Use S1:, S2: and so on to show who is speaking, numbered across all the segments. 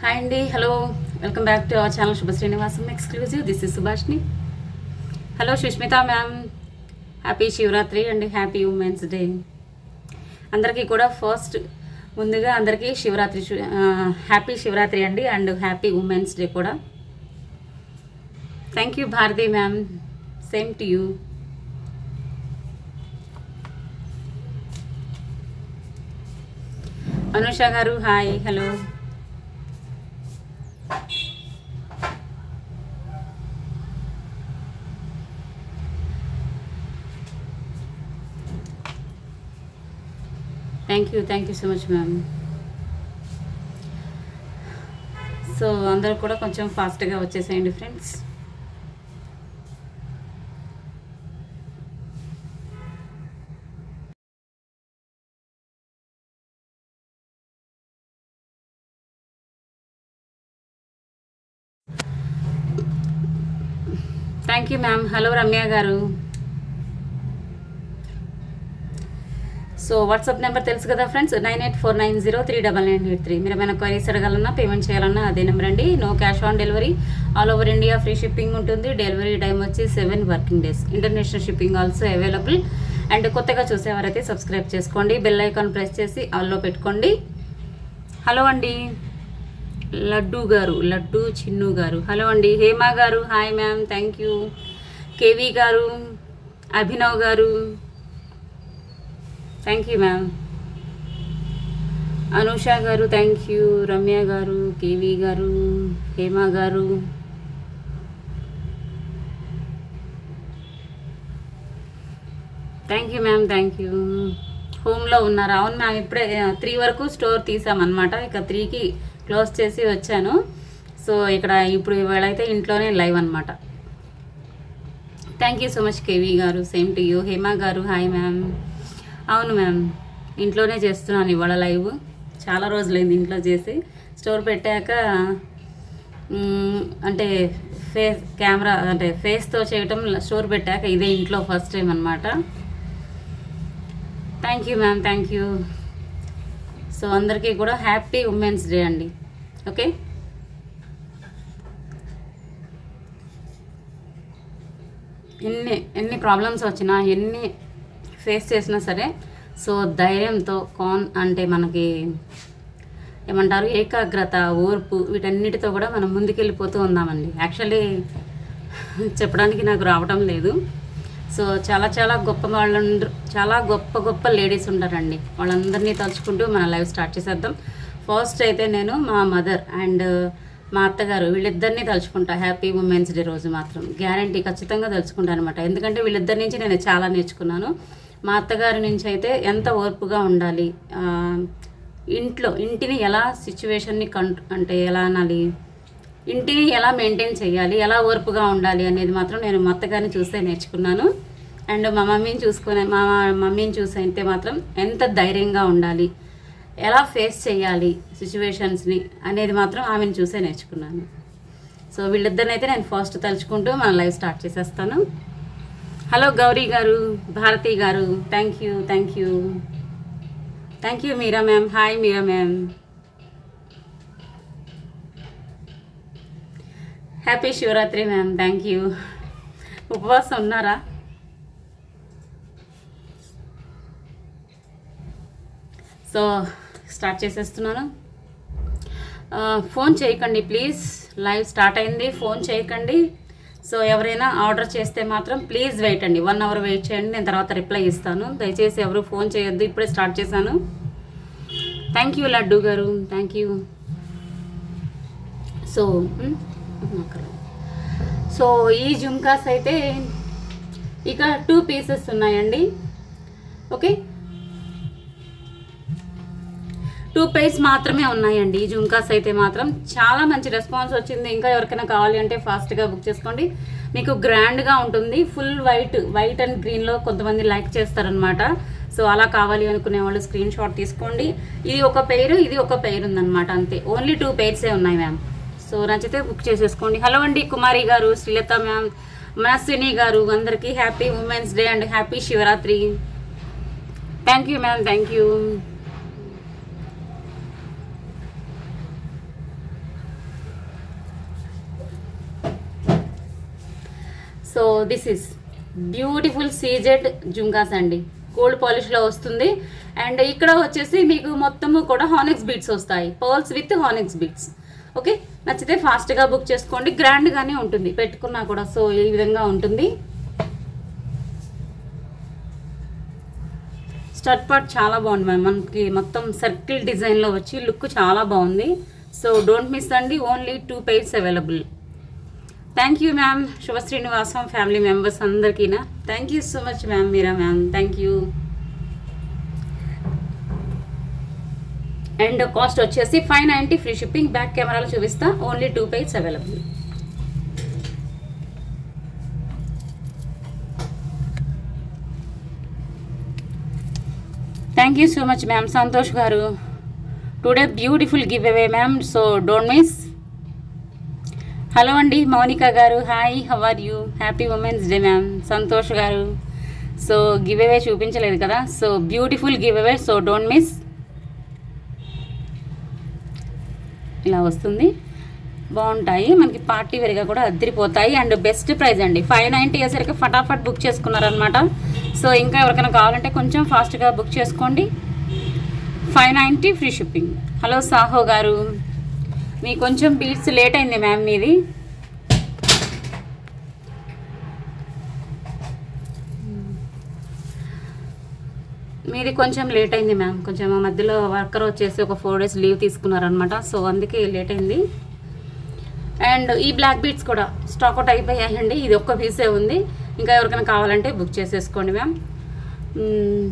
S1: Hi అండి hello welcome back to our channel Subha Srinivasam exclusive this is Subhashini hello Sushmitha ma'am happy Shivaratri and happy women's day అందరికీ కూడా first ముందుగా అందరికీ శివరాత్రి శు- ఆ, హ్యాపీ శివరాత్రి అండి అండ్ హ్యాపీ ఉమెన్స్ డే కూడా thank you Bharathi ma'am same to you Anusha గారు hi hello thank you thank you so much ma'am so అందరూ కూడా కొంచెం ఫాస్ట్గా వచ్చేసేయండి friends thank you ma'am hello Ramya గారు సో వాట్సాప్ నెంబర్ తెలుసు కదా friends nine eight four nine zero three double nine eight three మీరు ఏమైనా క్వైరీస్ అడగాలన్నా పేమెంట్ చేయాలన్నా అదే నెంబర్ అండి no cash on delivery all over India free shipping ఉంటుంది డెలివరీ టైం వచ్చి seven working days international shipping also available and కొత్తగా చూసేవారైతే సబ్స్క్రైబ్ చేసుకోండి బెల్ ఐకాన్ ప్రెస్ చేసి ఆల్లో పెట్టుకోండి హలో అండి లడ్డు గారు లడ్డు చిన్ను గారు హలో అండి హేమ గారు hi ma'am thank you KV గారు అభినవ్ గారు థ్యాంక్ యూ మ్యామ్ అనూష గారు థ్యాంక్ యూ రమ్య గారు కేవీ గారు హేమ గారు thank you ma'am thank you హోమ్లో ఉన్నారు అవును మ్యామ్ ఇప్పుడే త్రీ వరకు స్టోర్ తీసామన్నమాట ఇక త్రీకి క్లోజ్ చేసి వచ్చాను సో ఇక్కడ ఇప్పుడు ఇవాళ అయితే ఇంట్లోనే లైవ్ అనమాట thank you so much KV గారు సేమ్ టు యూ హేమ గారు హాయ్ మ్యామ్ అవును మ్యామ్ ఇంట్లోనే చేస్తున్నాను ఇవాళ లైవ్ చాలా రోజులైంది ఇంట్లో చేసి స్టోర్ పెట్టాక మ్మ్, అంటే ఫేస్ కెమెరా అంటే ఫేస్తో చేయటం స్టోర్ పెట్టాక ఇదే ఇంట్లో ఫస్ట్ టైం అనమాట thank you ma'am thank you so అందరికీ కూడా హ్యాపీ ఉమెన్స్ డే అండి ఓకే ఎన్ని ఎన్ని ప్రాబ్లమ్స్ వచ్చినా ఎన్ని ఫేస్ చేసినా సరే సో ధైర్యంతో కాన్ అంటే మనకి ఏమంటారు ఏకాగ్రత ఓర్పు వీటన్నిటితో కూడా మనం ముందుకెళ్ళిపోతూ ఉందామండి యాక్చువల్లీ చెప్పడానికి నాకు రావటం లేదు సో చాలా చాలా గొప్ప వాళ్ళు చాలా గొప్ప గొప్ప లేడీస్ ఉంటారండి వాళ్ళందరినీ తలుచుకుంటూ మన లైవ్ స్టార్ట్ చేసేద్దాం ఫస్ట్ అయితే నేను మా మదర్ అండ్ మా అత్తగారు వీళ్ళిద్దరినీ తలుచుకుంటా హ్యాపీ ఉమెన్స్ డే రోజు మాత్రం గ్యారంటీ ఖచ్చితంగా తలుచుకుంటాను అనమాట ఎందుకంటే వీళ్ళిద్దరి నుంచి నేను చాలా నేర్చుకున్నాను మా అత్తగారి నుంచి అయితే ఎంత ఓర్పుగా ఉండాలి ఆ, ఇంట్లో ఇంటిని ఎలా సిచ్యువేషన్ని కం అంటే ఎలా అనాలి ఇంటిని ఎలా మెయింటైన్ చేయాలి ఎలా ఓర్పుగా ఉండాలి అనేది మాత్రం నేను మా అత్తగారిని చూస్తే నేర్చుకున్నాను అండ్ మా మమ్మీని చూసుకునే మా మమ్మీని చూసి అయితే మాత్రం ఎంత ధైర్యంగా ఉండాలి ఎలా ఫేస్ చేయాలి సిచ్యువేషన్స్ని అనేది మాత్రం ఆమెను చూసే నేర్చుకున్నాను సో వీళ్ళిద్దరిని అయితే నేను ఫస్ట్ తలుచుకుంటూ మన లైవ్ స్టార్ట్ చేసేస్తాను హలో గౌరీ గారు భారతి గారు thank you thank you thank you Meera ma'am hi Meera ma'am happy Shivaratri ma'am thank you ఉపవాసం ఉన్నారా సో స్టార్ట్ చేసేస్తున్నాను ఆ, ఫోన్ చేయకండి ప్లీజ్ లైవ్ స్టార్ట్ అయింది ఫోన్ చేయకండి సో ఎవరైనా ఆర్డర్ చేస్తే మాత్రం ప్లీజ్ వెయిట్ అండి వన్ అవర్ వెయిట్ చేయండి నేను తర్వాత రిప్లై ఇస్తాను దయచేసి ఎవరు ఫోన్ చేయొద్దు ఇప్పుడే స్టార్ట్ చేశాను థ్యాంక్ యూ లడ్డు గారు థ్యాంక్ యూ సో ఉమ్, అక్కడ. సో ఈ జుమ్కాస్ అయితే ఇక టూ పీసెస్ ఉన్నాయండి ఓకే టూ పేర్స్ మాత్రమే ఉన్నాయండి ఈ జుమ్కాస్ అయితే మాత్రం చాలా మంచి రెస్పాన్స్ వచ్చింది ఇంకా ఎవరికైనా కావాలి అంటే ఫాస్ట్గా బుక్ చేసుకోండి మీకు గ్రాండ్గా ఉంటుంది ఫుల్ వైట్ వైట్ అండ్ గ్రీన్లో కొంతమంది లైక్ చేస్తారనమాట సో అలా కావాలి అనుకునే వాళ్ళు స్క్రీన్ షాట్ తీసుకోండి ఇది ఒక పెయిర్ ఇది ఒక పెయిర్ ఉందన్నమాట అంతే ఓన్లీ టూ పెయిర్సే ఉన్నాయి మ్యామ్ సో నచ్చితే బుక్ చేసేసుకోండి హలో అండి కుమారి గారు శ్రీలత మ్యామ్ మనస్విని గారు అందరికీ happy women's day and happy Shivaratri thank you ma'am thank you so this is beautiful CZ jhumkas అండి గోల్డ్ పాలిష్లో వస్తుంది అండ్ ఇక్కడ వచ్చేసి మీకు మొత్తము కూడా హానిక్స్ బీట్స్ వస్తాయి pearls with onyx beads okay నచ్చితే ఫాస్ట్గా బుక్ చేసుకోండి గ్రాండ్గానే ఉంటుంది పెట్టుకున్నా కూడా సో ఈ విధంగా ఉంటుంది స్టడ్ పార్ట్ చాలా బాగుంది మ్యామ్ మనకి మొత్తం సర్కిల్ డిజైన్లో వచ్చి లుక్ చాలా బాగుంది సో డోంట్ మిస్ అండి only two pairs available thank you ma'am Subha Srinivasam family members అందరికీనా thank you so much ma'am Meera ma'am thank you and cost వచ్చేసి five ninety free shipping back కెమెరాలో చూపిస్తా only two pairs available thank you so much ma'am Santosh గారు today beautiful giveaway ma'am so don't miss hello అండి మౌనిక గారు hi how are you happy women's day ma'am Santosh గారు so giveaway చూపించలేదు కదా so beautiful giveaway so don't miss ఇలా వస్తుంది బాగుంటాయి మనకి పార్టీ వేర్గా కూడా అద్దరిపోతాయి అండ్ బెస్ట్ ప్రైస్ అండి ఫైవ్ నైంటీ వేసరికి ఫటాఫట్ బుక్ చేసుకున్నారనమాట సో ఇంకా ఎవరికైనా కావాలంటే కొంచెం ఫాస్ట్గా బుక్ చేసుకోండి five ninety free shipping hello Saaho గారు మీ కొంచెం బీట్స్ లేట్ అయింది మ్యామ్ మీది మీది కొంచెం లేట్ అయింది మ్యామ్ కొంచెం మా మధ్యలో వర్కర్ వచ్చేసి ఒక ఫోర్ డేస్ లీవ్ తీసుకున్నారనమాట సో అందుకే లేట్ అయింది అండ్ ఈ బ్లాక్ బీట్స్ కూడా స్టాక్ అవుట్ అయిపోయాయండి ఇది ఒక్క పీసే ఉంది ఇంకా ఎవరికైనా కావాలంటే బుక్ చేసేసుకోండి మ్యామ్ మ్మ్.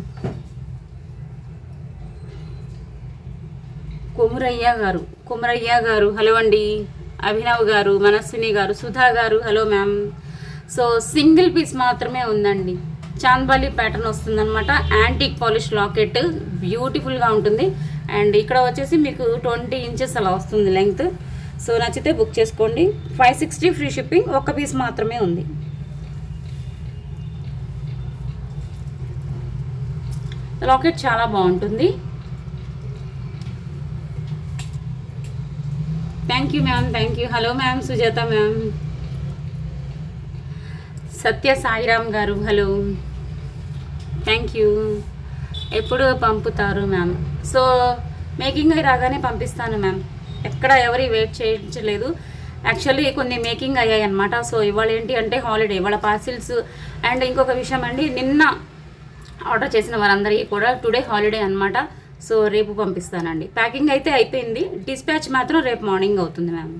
S1: కొమురయ్య గారు కొమురయ్య గారు హలో అండి అభినవ్ గారు మనస్విని గారు సుధా గారు hello ma'am so single piece మాత్రమే ఉందండి చాంద్బాలి ప్యాటర్న్ వస్తుందన్నమాట యాంటిక్ పాలిష్ లాకెట్ బ్యూటిఫుల్గా ఉంటుంది అండ్ ఇక్కడ వచ్చేసి మీకు ట్వంటీ ఇంచెస్ అలా వస్తుంది లెంగ్త్ సో నచ్చితే బుక్ చేసుకోండి ఫైవ్ సిక్స్టీ ఫ్రీ షిప్పింగ్ ఒక్క పీస్ మాత్రమే ఉంది లాకెట్ చాలా బాగుంటుంది thank you ma'am thank you hello ma'am Sujatha ma'am Satya Sairam గారు హలో థ్యాంక్ యూ ఎప్పుడు పంపుతారు మ్యామ్ సో మేకింగ్ అయి రాగానే పంపిస్తాను మ్యామ్ ఎక్కడ ఎవరి వెయిట్ చేయించలేదు యాక్చువల్లీ కొన్ని మేకింగ్ అయ్యాయి అనమాట సో ఇవాళ ఏంటి అంటే హాలిడే ఇవాళ పార్సిల్స్ అండ్ ఇంకొక విషయం అండి నిన్న ఆర్డర్ చేసిన వారందరికీ కూడా టుడే హాలిడే అన్నమాట సో రేపు పంపిస్తానండి ప్యాకింగ్ అయితే అయిపోయింది డిస్పాచ్ మాత్రం రేపు మార్నింగ్ అవుతుంది మ్యామ్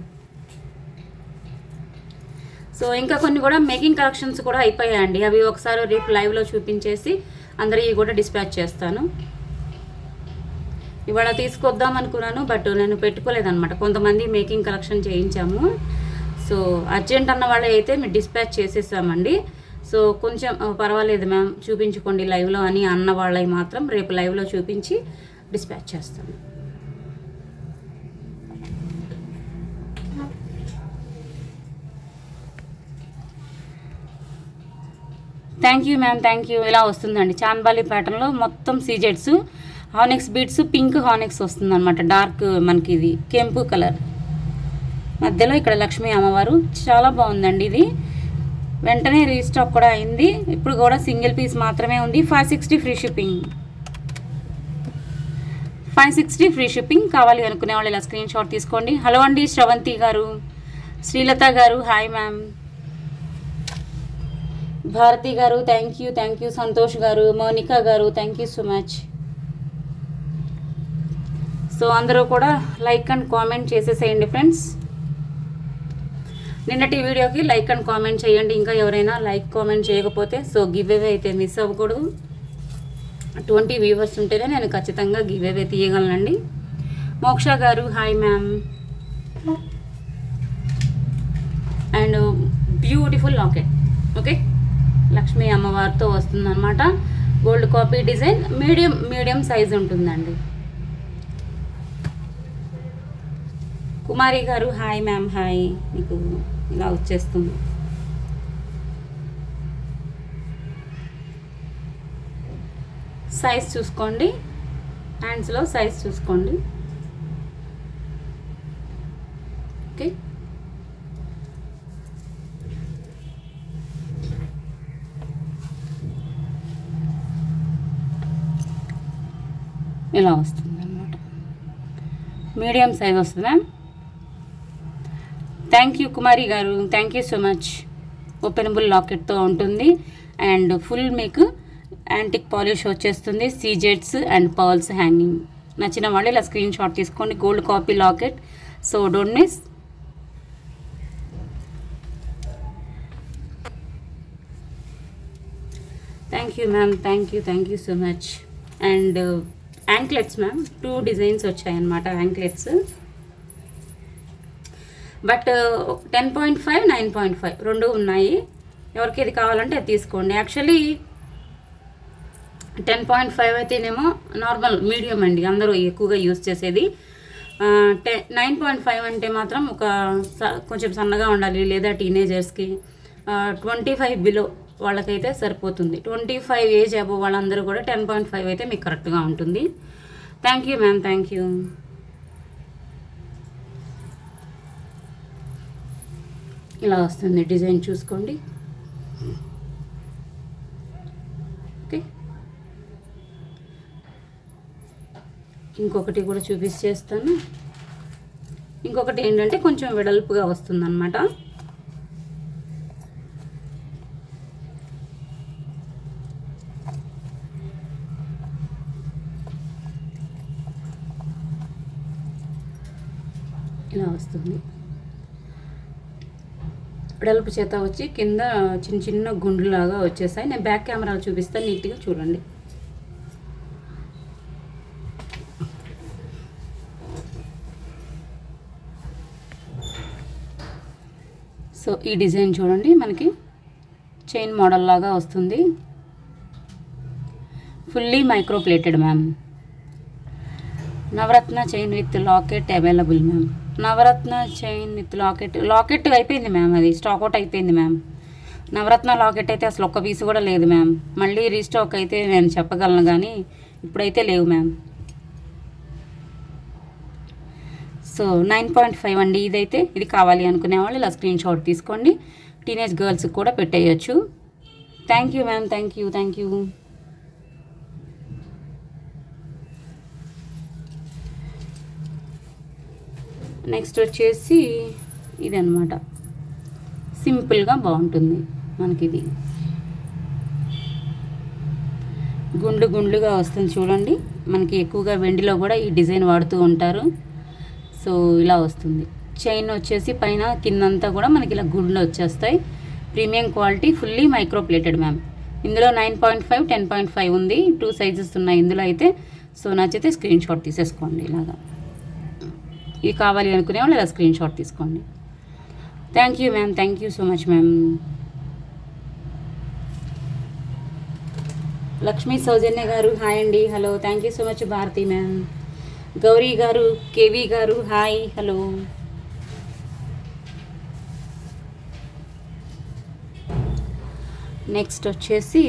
S1: సో ఇంకా కొన్ని కూడా మేకింగ్ కలెక్షన్స్ కూడా అయిపోయాయండి అవి ఒకసారి రేపు లైవ్లో చూపించేసి అందరికీ కూడా డిస్పాచ్ చేస్తాను ఇవాళ తీసుకొద్దాం అనుకున్నాను బట్ నేను పెట్టుకోలేదన్నమాట కొంతమంది మేకింగ్ కలెక్షన్ చేయించాము సో అర్జెంట్ అన్న వాళ్ళే అయితే మేము డిస్పాచ్ చేసేసామండి సో కొంచెం "ఆ, పర్వాలేదు మ్యామ్ చూపించుకోండి లైవ్లో అని అన్న వాళ్ళవి మాత్రం రేపు లైవ్లో చూపించి డిస్పాచ్ చేస్తాను thank you ma'am thank you ఇలా వస్తుందండి చాన్బాలి ప్యాటర్న్లో మొత్తం సీజెట్స్ హానిక్స్ బీట్స్ పింక్ హానిక్స్ వస్తుంది అనమాట డార్క్ మనకి ఇది కెంపు కలర్ మధ్యలో ఇక్కడ లక్ష్మీ అమ్మవారు చాలా బాగుందండి ఇది వెంటనే రీస్టాక్ కూడా అయింది ఇప్పుడు కూడా సింగిల్ పీస్ మాత్రమే ఉంది five sixty free shipping five sixty free shipping కావాలి అనుకునే వాళ్ళు ఇలా స్క్రీన్ షాట్ తీసుకోండి హలో అండి శ్రవంతి గారు శ్రీలత గారు హాయ్ మ్యామ్ భారతి గారు thank you thank you Santosh గారు మౌనిక గారు thank you so much so అందరూ కూడా లైక్ అండ్ కామెంట్ చేసేసేయండి ఫ్రెండ్స్ నిన్నటి వీడియోకి లైక్ అండ్ కామెంట్ చేయండి ఇంకా ఎవరైనా లైక్ కామెంట్ చేయకపోతే సో గివ్ అవే అయితే మిస్ అవ్వకూడదు ట్వంటీ వ్యూవర్స్ ఉంటేనే నేను ఖచ్చితంగా గివ్ అవే తీయగలనండి మోక్ష గారు hi ma'am and beautiful locket okay Lakshmi అమ్మవారితో వస్తుందన్నమాట gold copy design medium medium size ఉంటుందండి కుమారి గారు హాయ్ మ్యామ్ హాయ్ మీకు ఇలా వచ్చేస్తుంది సైజ్ చూసుకోండి హ్యాండ్స్లో సైజ్ చూసుకోండి ఓకే ఇలా వస్తుంది అనమాట మీడియం సైజ్ వస్తుంది మ్యామ్ థ్యాంక్ యూ కుమారి గారు thank you so much openable లాకెట్తో ఉంటుంది అండ్ ఫుల్ మీకు యాంటిక్ పాలిష్ వచ్చేస్తుంది సీజెట్స్ అండ్ పర్ల్స్ హ్యాంగింగ్ నచ్చిన వాళ్ళు ఇలా స్క్రీన్ షాట్ తీసుకోండి gold copy locket so don't miss thank you ma'am thank you thank you so much and anklets ma'am two designs వచ్చాయన్నమాట anklets but ten point five nine point five రెండు ఉన్నాయి ఎవరికి ఇది కావాలంటే అది తీసుకోండి యాక్చువల్లీ టెన్ పాయింట్ ఫైవ్ అయితేనేమో normal medium అండి అందరూ ఎక్కువగా యూస్ చేసేది టె నైన్ పాయింట్ ఫైవ్ అంటే మాత్రం ఒక స- కొంచెం సన్నగా ఉండాలి లేదా టీనేజర్స్కి ట్వంటీ ఫైవ్ బిలో వాళ్ళకైతే సరిపోతుంది ట్వంటీ ఫైవ్ ఏజ్ అబో వాళ్ళందరూ కూడా టెన్ పాయింట్ ఫైవ్ అయితే మీకు కరెక్ట్గా ఉంటుంది thank you ma'am thank you ఇలా వస్తుంది డిజైన్ చూసుకోండి ఓకే ఇంకొకటి కూడా చూపించేస్తాను ఇంకొకటి ఏంటంటే కొంచెం వెడల్పుగా వస్తుంది అనమాట ఇలా వస్తుంది వెడల్పు చేత వచ్చి కింద చిన్న చిన్న గుండులాగా వచ్చేసాయి నేను బ్యాక్ కెమెరాలో చూపిస్తాను నీట్గా చూడండి సో ఈ డిజైన్ చూడండి మనకి చైన్ మోడల్ లాగా వస్తుంది fully micro plated ma'am navaratna chain with locket available ma'am navaratna chain with locket locket అయిపోయింది మ్యామ్ అది స్టాక్ అవుట్ అయిపోయింది మ్యామ్ నవరత్న లాకెట్ అయితే అసలు ఒక్క పీస్ కూడా లేదు మ్యామ్ మళ్ళీ రీస్టాక్ అయితే నేను చెప్పగలను కానీ ఇప్పుడైతే లేవు ma'am so nine point five అండి ఇదైతే ఇది కావాలి అనుకునే వాళ్ళు ఇలా స్క్రీన్ షాట్ తీసుకోండి టీనేజ్ గర్ల్స్కి కూడా పెట్టేయచ్చు thank you ma'am thank you thank you next వచ్చేసి ఇది అనమాట సింపుల్గా బాగుంటుంది మనకి ఇది గుండు గుండ్లుగా వస్తుంది చూడండి మనకి ఎక్కువగా వెండిలో కూడా ఈ డిజైన్ వాడుతూ ఉంటారు సో ఇలా వస్తుంది చైన్ వచ్చేసి పైన కిందంతా కూడా మనకి ఇలా గుండ్లు వచ్చేస్తాయి premium quality fully micro plated ma'am ఇందులో nine point five ten point five ఉంది టూ సైజెస్ ఉన్నాయి ఇందులో అయితే సో నచ్చితే స్క్రీన్ షాట్ తీసేసుకోండి ఇలాగా ఇది కావాలి అనుకునే వాళ్ళు ఇలా స్క్రీన్ షాట్ తీసుకోండి thank you ma'am thank you so much ma'am Lakshmi Soujanya గారు హాయ్ అండి hello thank you so much Bharathi ma'am Gauri గారు కేవీ గారు హాయ్ హలో నెక్స్ట్ వచ్చేసి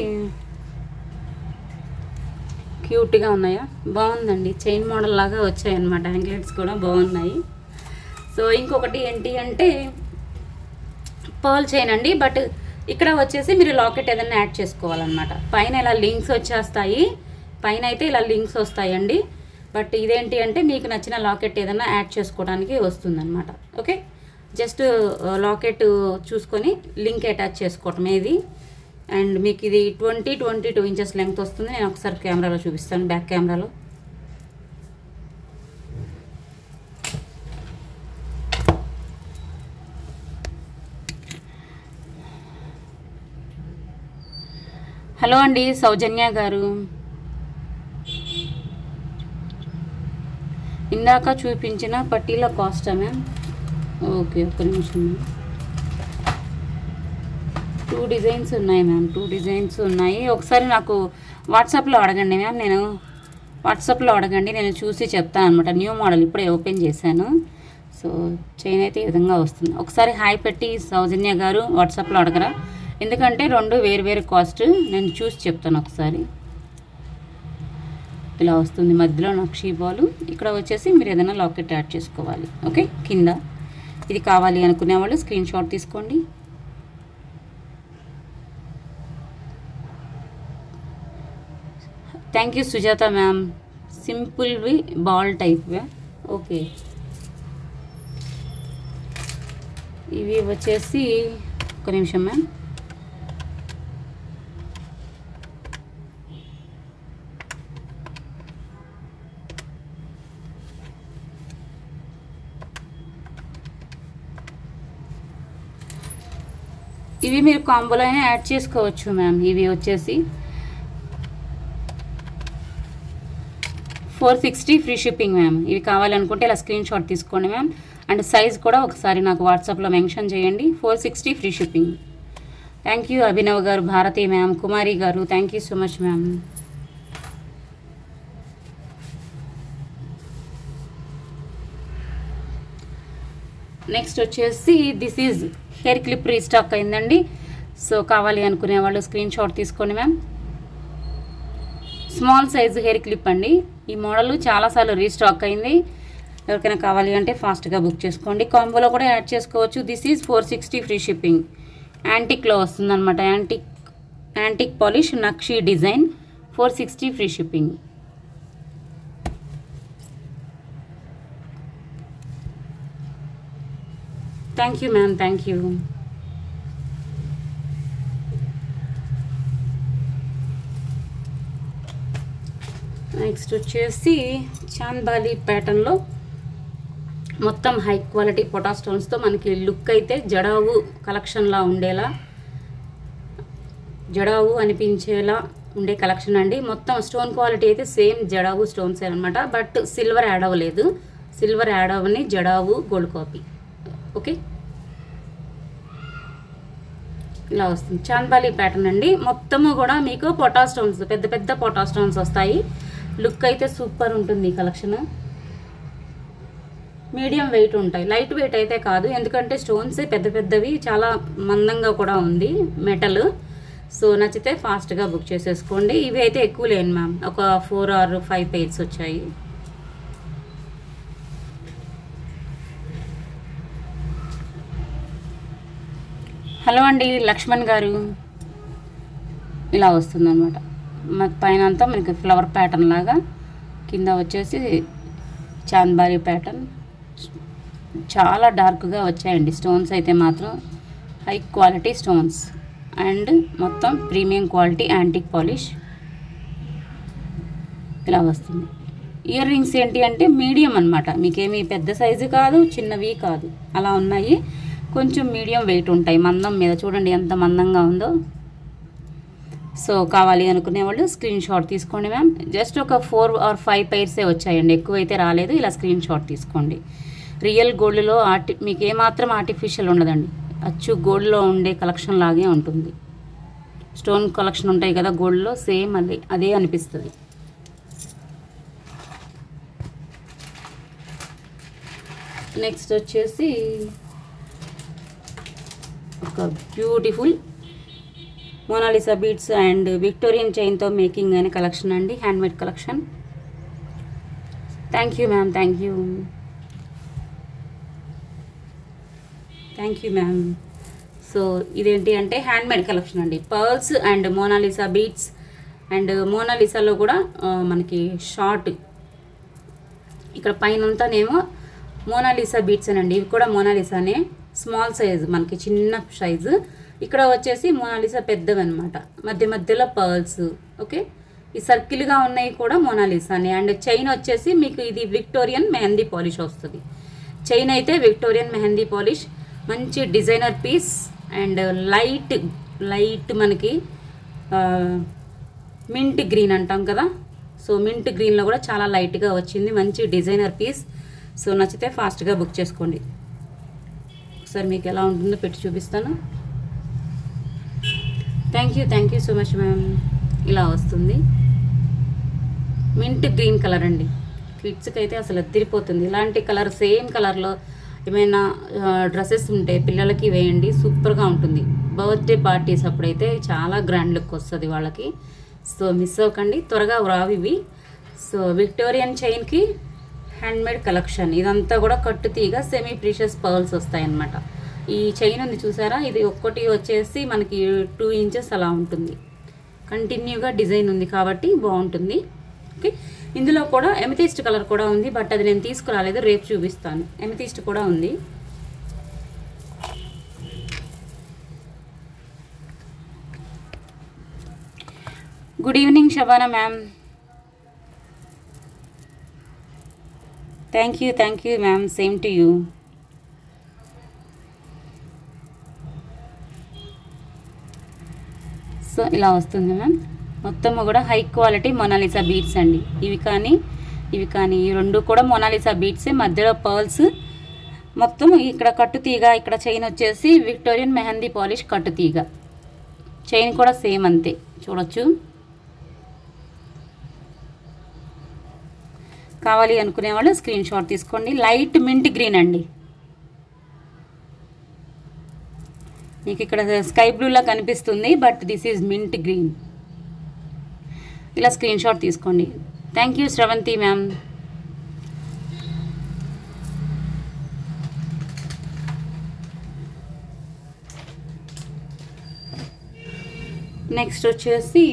S1: క్యూట్గా ఉన్నాయా బాగుందండి చైన్ మోడల్ లాగా వచ్చాయన్నమాట యాంక్లెట్స్ కూడా బాగున్నాయి సో ఇంకొకటి ఏంటి అంటే పర్ల్ చైన్ అండి బట్ ఇక్కడ వచ్చేసి మీరు లాకెట్ ఏదైనా యాడ్ చేసుకోవాలన్నమాట పైన ఇలా లింక్స్ వచ్చేస్తాయి పైన అయితే ఇలా లింక్స్ వస్తాయండి బట్ ఇదేంటి అంటే మీకు నచ్చిన లాకెట్ ఏదైనా యాడ్ చేసుకోవడానికి వస్తుందన్నమాట ఓకే జస్ట్ లాకెట్ చూసుకొని లింక్ అటాచ్ చేసుకోవటం ఇది అండ్ మీకు ఇది twenty twenty two inches length వస్తుంది నేను ఒకసారి కెమెరాలో చూపిస్తాను బ్యాక్ కెమెరాలో హలో అండి సౌజన్య గారు ఇందాక చూపించిన పట్టీల కాస్టా మ్యామ్ ఓకే ఒక్క నిమిషం మ్యామ్ టూ డిజైన్స్ ఉన్నాయి మ్యామ్ టూ డిజైన్స్ ఉన్నాయి ఒకసారి నాకు వాట్సాప్లో అడగండి మ్యామ్ నేను వాట్సాప్లో అడగండి నేను చూసి చెప్తాను అనమాట న్యూ మోడల్ ఇప్పుడే ఓపెన్ చేశాను సో చైన్ అయితే ఈ విధంగా వస్తుంది ఒకసారి హాయ్ పెట్టి సౌజన్య గారు వాట్సాప్లో అడగరా ఎందుకంటే రెండు వేరు వేరు కాస్ట్ నేను చూసి చెప్తాను ఒకసారి ఇలా వస్తుంది మధ్యలో నక్షీ బాలు ఇక్కడ వచ్చేసి మీరు ఏదైనా లాకెట్ యాడ్ చేసుకోవాలి ఓకే కింద ఇది కావాలి అనుకునే వాళ్ళు స్క్రీన్ షాట్ తీసుకోండి థ్యాంక్ యూ సుజాత మ్యామ్ సింపుల్వి బాల్ టైప్వే ఓకే ఇవి వచ్చేసి ఒక నిమిషం మ్యామ్ ఇవి మీరు కాంబోలో అయినా యాడ్ చేసుకోవచ్చు మ్యామ్ ఇవి వచ్చేసి four sixty free shipping ma'am ఇవి కావాలనుకుంటే ఇలా స్క్రీన్ షాట్ తీసుకోండి మ్యామ్ అండ్ సైజ్ కూడా ఒకసారి నాకు వాట్సాప్లో మెన్షన్ చేయండి four sixty free shipping thank you Abhinav గారు భారతి మ్యామ్ కుమారి గారు thank you so much ma'am next వచ్చేసి this is hair clip restock అయిందండి సో కావాలి అనుకునే వాళ్ళు స్క్రీన్ షాట్ తీసుకోండి ma'am small size hair clip అండి ఈ మోడల్ చాలాసార్లు రీస్టాక్ అయింది ఎవరికైనా కావాలి అంటే ఫాస్ట్గా బుక్ చేసుకోండి కాంబోలో కూడా యాడ్ చేసుకోవచ్చు this is four sixty free shipping యాంటిక్లో వస్తుందన్నమాట antique antique polish nakshi design four sixty free shipping thank you ma'am thank you next వచ్చేసి చాంద్బాలి ప్యాటర్న్లో మొత్తం హై క్వాలిటీ పొటా స్టోన్స్తో మనకి లుక్ అయితే జడావు కలెక్షన్లా ఉండేలా జడావు అనిపించేలా ఉండే కలెక్షన్ అండి మొత్తం స్టోన్ క్వాలిటీ అయితే సేమ్ జడావు స్టోన్స్ అనమాట బట్ సిల్వర్ యాడ్ అవ్వలేదు సిల్వర్ యాడ్ అవ్వని జడావు గోల్డ్ కాపీ ఓకే ఇలా వస్తుంది చాంద్బాలి ప్యాటర్న్ అండి మొత్తము కూడా మీకు పొటా స్టోన్స్ పెద్ద పెద్ద పొటా స్టోన్స్ వస్తాయి లుక్ అయితే సూపర్ ఉంటుంది ఈ కలెక్షన్ మీడియం వెయిట్ ఉంటాయి లైట్ వెయిట్ అయితే కాదు ఎందుకంటే స్టోన్స్ పెద్ద పెద్దవి చాలా మందంగా కూడా ఉంది మెటల్ సో నచ్చితే ఫాస్ట్గా బుక్ చేసేసుకోండి ఇవి అయితే ఎక్కువ లేను మ్యామ్ ఒక ఫోర్ ఆర్ ఫైవ్ పేర్స్ వచ్చాయి హలో అండి లక్ష్మణ్ గారు ఇలా వస్తుందన్నమాట మాకు పైన అంతా మనకి ఫ్లవర్ ప్యాటర్న్ లాగా కింద వచ్చేసి చాంద్బారి ప్యాటర్న్ చాలా డార్క్గా వచ్చాయండి స్టోన్స్ అయితే మాత్రం హై క్వాలిటీ స్టోన్స్ అండ్ మొత్తం ప్రీమియం క్వాలిటీ యాంటిక్ పాలిష్ ఇలా వస్తుంది ఇయర్ రింగ్స్ ఏంటి అంటే మీడియం అనమాట మీకేమీ పెద్ద సైజు కాదు చిన్నవి కాదు అలా ఉన్నాయి కొంచెం మీడియం వెయిట్ ఉంటాయి మందం మీద చూడండి ఎంత మందంగా ఉందో సో కావాలి అనుకునే వాళ్ళు స్క్రీన్ షాట్ తీసుకోండి మ్యామ్ జస్ట్ ఒక ఫోర్ ఆర్ ఫైవ్ పైర్సే వచ్చాయండి ఎక్కువైతే రాలేదు ఇలా స్క్రీన్ షాట్ తీసుకోండి రియల్ గోల్డ్లో ఆర్టి మీకు ఏమాత్రం ఆర్టిఫిషియల్ ఉండదండి అచ్చు గోల్డ్లో ఉండే కలెక్షన్ లాగే ఉంటుంది స్టోన్ కలెక్షన్ ఉంటాయి కదా గోల్డ్లో సేమ్ అదే అదే అనిపిస్తుంది నెక్స్ట్ వచ్చేసి ఒక beautiful Mona Lisa beads and Victorian చైన్తో మేకింగ్ అనే కలెక్షన్ అండి handmade collection thank you ma'am thank you thank you ma'am so ఇదేంటి అంటే హ్యాండ్మేడ్ కలెక్షన్ అండి pearls and Mona Lisa beads and మోనాలిసాలో కూడా ఆ, మనకి షార్ట్ ఇక్కడ పైన అంతానేమో మోనాలిసా బీట్స్ అనండి ఇవి కూడా మోనాలిసానే స్మాల్ సైజ్ మనకి చిన్న సైజు ఇక్కడ వచ్చేసి మోనాలిసా పెద్దవి అనమాట మధ్య మధ్యలో పర్ల్స్ ఓకే ఈ సర్కిల్గా ఉన్నాయి కూడా మోనాలిసానే అండ్ చైన్ వచ్చేసి మీకు ఇది విక్టోరియన్ మెహందీ పాలిష్ వస్తుంది చైన్ అయితే విక్టోరియన్ మెహందీ పాలిష్ మంచి designer piece and light light మనకి ఆ, మింట్ గ్రీన్ అంటాం కదా సో మింట్ గ్రీన్లో కూడా చాలా లైట్గా వచ్చింది మంచి డిజైనర్ పీస్ సో నచ్చితే ఫాస్ట్గా బుక్ చేసుకోండి ఒకసారి మీకు ఎలా ఉంటుందో పెట్టి చూపిస్తాను thank you thank you so much ma'am ఇలా వస్తుంది మింట్ గ్రీన్ కలర్ అండి కిడ్స్కి అయితే అసలు అదిరిపోతుంది ఇలాంటి కలర్ సేమ్ కలర్లో ఏమైనా డ్రెస్సెస్ ఉంటే పిల్లలకి వేయండి సూపర్గా ఉంటుంది బర్త్డే పార్టీస్ అప్పుడైతే చాలా గ్రాండ్ లుక్ వస్తుంది వాళ్ళకి సో మిస్ అవ్వకండి త్వరగా రావు ఇవి సో విక్టోరియన్ చైన్కి హ్యాండ్మేడ్ కలెక్షన్ ఇదంతా కూడా కట్టు తీగ సెమీ ప్రీషియస్ పర్ల్స్ వస్తాయన్నమాట ఈ చైన్ ఉంది చూసారా ఇది ఒక్కటి వచ్చేసి మనకి టూ ఇంచెస్ అలా ఉంటుంది కంటిన్యూగా డిజైన్ ఉంది కాబట్టి బాగుంటుంది ఓకే ఇందులో కూడా ఎమితిస్ట్ కలర్ కూడా ఉంది బట్ అది నేను తీసుకురాలేదు రేపు చూపిస్తాను ఎమితిస్ట్ కూడా ఉంది good evening Shabana ma'am thank you thank you ma'am same to you so ఇలా వస్తుంది మ్యామ్ మొత్తం కూడా హై క్వాలిటీ మొనాలిసా బీట్స్ అండి ఇవి కానీ ఇవి కానీ ఈ రెండు కూడా మొనాలిసా బీట్సే మధ్యలో పర్ల్స్ మొత్తం ఇక్కడ కట్టు తీగ ఇక్కడ చైన్ వచ్చేసి విక్టోరియన్ మెహందీ పాలిష్ కట్టు తీగ చైన్ కూడా సేమ్ అంతే చూడొచ్చు కావాలి అనుకునే వాళ్ళు స్క్రీన్ షాట్ తీసుకోండి లైట్ మింట్ గ్రీన్ అండి మీకు ఇక్కడ స్కై బ్లూలా కనిపిస్తుంది but this is mint green ఇలా స్క్రీన్ షాట్ తీసుకోండి thank you Sravanthi ma'am next వచ్చేసి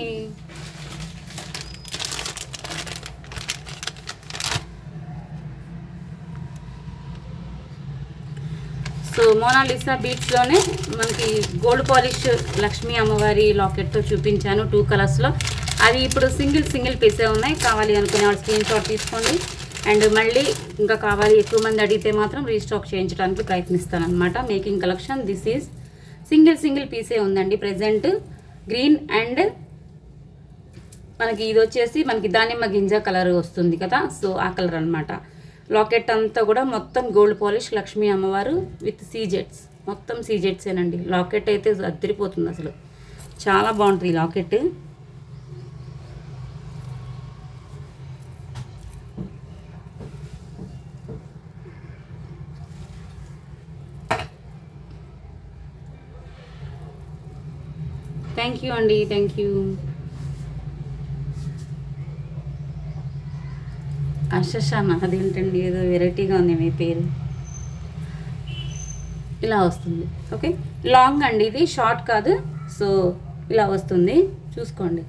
S1: సో మోనాలిసా బీట్స్లోనే మనకి గోల్డ్ పాలిష్ లక్ష్మీ అమ్మవారి లాకెట్తో చూపించాను టూ కలర్స్లో అవి ఇప్పుడు సింగిల్ సింగిల్ పీసే ఉన్నాయి కావాలి అనుకునే వాళ్ళు స్క్రీన్ షాట్ తీసుకోండి అండ్ మళ్ళీ ఇంకా కావాలి ఎక్కువ మంది అడిగితే మాత్రం రీస్టాక్ చేయించడానికి ప్రయత్నిస్తాను అనమాట making collection this is single single పీసే ఉందండి ప్రజెంట్ గ్రీన్ అండ్ మనకి ఇది వచ్చేసి మనకి దానిమ్మ గింజ కలర్ వస్తుంది కదా సో ఆ కలర్ అన్నమాట లాకెట్ అంతా కూడా మొత్తం గోల్డ్ పాలిష్ లక్ష్మీ అమ్మవారు విత్ సీజెట్స్ మొత్తం సీజెట్సేనండి లాకెట్ అయితే అద్దరిపోతుంది అసలు చాలా బాగుంటుంది ఈ లాకెట్ థ్యాంక్ యూ అండి థ్యాంక్ యూ అషషాన అదేంటండి ఏదో వెరైటీగా ఉంది మీ పేరు ఇలా వస్తుంది ఓకే లాంగ్ అండి ఇది షార్ట్ కాదు సో ఇలా వస్తుంది చూసుకోండి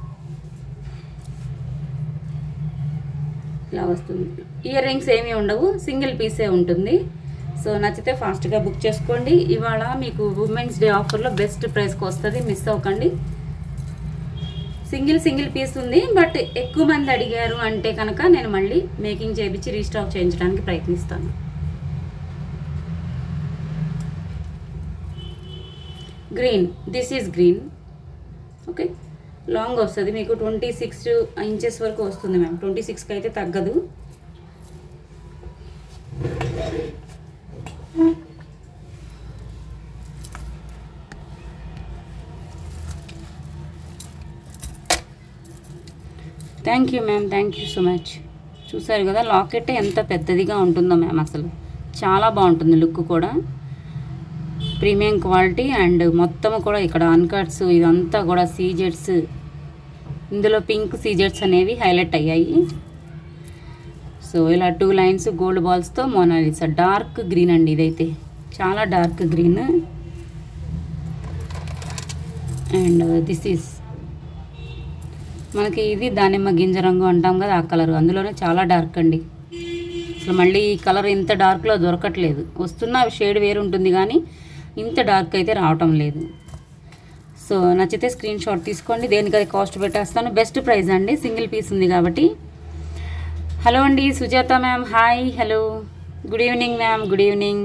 S1: ఇలా వస్తుంది ఇయర్ రింగ్స్ ఏమీ ఉండవు సింగిల్ పీసే ఉంటుంది సో నచ్చితే ఫాస్ట్గా బుక్ చేసుకోండి ఇవాళ మీకు ఉమెన్స్ డే ఆఫర్లో బెస్ట్ ప్రైస్కి వస్తుంది మిస్ అవ్వకండి సింగిల్ సింగిల్ పీస్ ఉంది బట్ ఎక్కువ మంది అడిగారు అంటే కనుక నేను మళ్ళీ మేకింగ్ చేయించి రీస్టాక్ చేయించడానికి ప్రయత్నిస్తాను green this is green okay long వస్తుంది మీకు ట్వంటీ సిక్స్ ఇంచెస్ వరకు వస్తుంది మ్యామ్ ట్వంటీ సిక్స్కి అయితే తగ్గదు thank you ma'am thank you so much చూసారు కదా లాకెట్ ఎంత పెద్దదిగా ఉంటుందో మ్యామ్ అసలు చాలా బాగుంటుంది లుక్ కూడా ప్రీమియం క్వాలిటీ అండ్ మొత్తం కూడా ఇక్కడ అన్కట్స్ ఇదంతా కూడా సీజెట్స్ ఇందులో పింక్ సీజెట్స్ అనేవి హైలైట్ అయ్యాయి సో ఇలా టూ లైన్స్ గోల్డ్ బాల్స్తో మోనాలిసా డార్క్ గ్రీన్ అండి ఇదైతే చాలా dark green and this is మనకి ఇది దానిమ్మ గింజ రంగు అంటాం కదా ఆ కలర్ అందులోనే చాలా డార్క్ అండి అసలు మళ్ళీ ఈ కలర్ ఇంత డార్క్లో దొరకట్లేదు వస్తున్న షేడ్ వేరు ఉంటుంది కానీ ఇంత డార్క్ అయితే రావటం లేదు సో నచ్చితే స్క్రీన్ షాట్ తీసుకోండి దేనికి అది కాస్ట్ పెట్టేస్తాను బెస్ట్ ప్రైస్ అండి సింగిల్ పీస్ ఉంది కాబట్టి హలో అండి Sujatha ma'am hi hello good evening ma'am good evening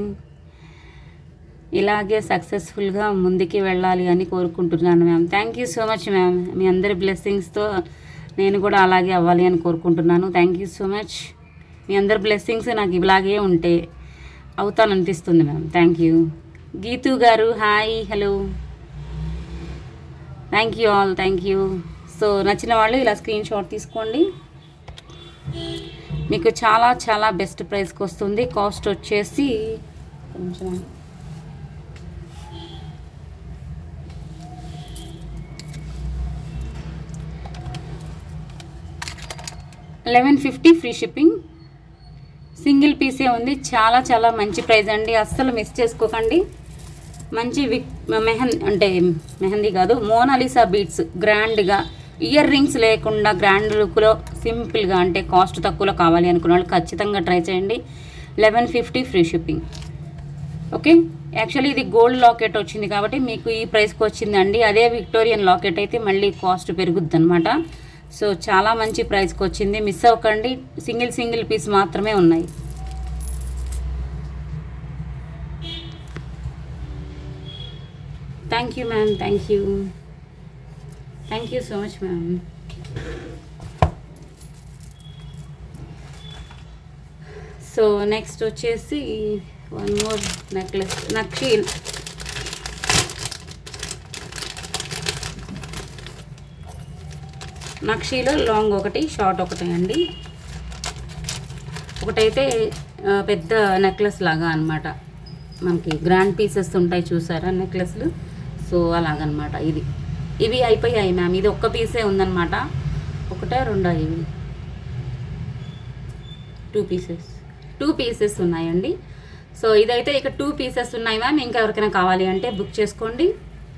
S1: ఇలాగే సక్సెస్ఫుల్గా ముందుకి వెళ్ళాలి అని కోరుకుంటున్నాను ma'am thank you so much ma'am మీ అందరి బ్లెస్సింగ్స్తో నేను కూడా అలాగే అవ్వాలి అని కోరుకుంటున్నాను థ్యాంక్ యూ సో మచ్ మీ అందరి బ్లెస్సింగ్స్ నాకు ఇలాగే ఉంటే అవుతాననిపిస్తుంది ma'am thank you Geetu garu hi hello thank you all thank you so నచ్చిన వాళ్ళు ఇలా స్క్రీన్ షాట్ తీసుకోండి మీకు చాలా చాలా బెస్ట్ ప్రైస్కి వస్తుంది కాస్ట్ వచ్చేసి కొంచెం eleven fifty free shipping single పీసే ఉంది చాలా చాలా మంచి ప్రైస్ అండి అస్సలు మిస్ చేసుకోకండి మంచి విక్ మెహందీ అంటే మెహందీ కాదు మోనాలిసా బీట్స్ గ్రాండ్గా ఇయర్ రింగ్స్ లేకుండా గ్రాండ్ లుక్లో సింపుల్గా అంటే కాస్ట్ తక్కువలో కావాలి అనుకున్న వాళ్ళు ఖచ్చితంగా ట్రై చేయండి eleven fifty free shipping okay actually ఇది గోల్డ్ లాకెట్ వచ్చింది కాబట్టి మీకు ఈ ప్రైస్కి వచ్చిందండి అదే విక్టోరియన్ లాకెట్ అయితే మళ్ళీ కాస్ట్ పెరుగుద్ది అనమాట సో చాలా మంచి ప్రైస్కి వచ్చింది మిస్ అవ్వకండి సింగిల్ సింగిల్ పీస్ మాత్రమే ఉన్నాయి thank you ma'am thank you thank you so much ma'am so next వచ్చేసి వన్ మోర్ నెక్లెస్ నక్షి నక్షీలో లాంగ్ ఒకటి షార్ట్ ఒకటి అండి ఒకటైతే ఆ, పెద్ద నెక్లెస్ లాగా అన్నమాట మనకి గ్రాండ్ పీసెస్ ఉంటాయి చూసారా నెక్లెస్లు సో అలాగనమాట ఇది ఇవి అయిపోయాయి మ్యామ్ ఇది ఒక్క పీసే ఉందన్నమాట ఒకటే రెండా ఇవి టూ పీసెస్ టూ పీసెస్ ఉన్నాయండి సో ఇదైతే ఇక టూ పీసెస్ ఉన్నాయి మ్యామ్ ఇంకా ఎవరికైనా కావాలి అంటే బుక్ చేసుకోండి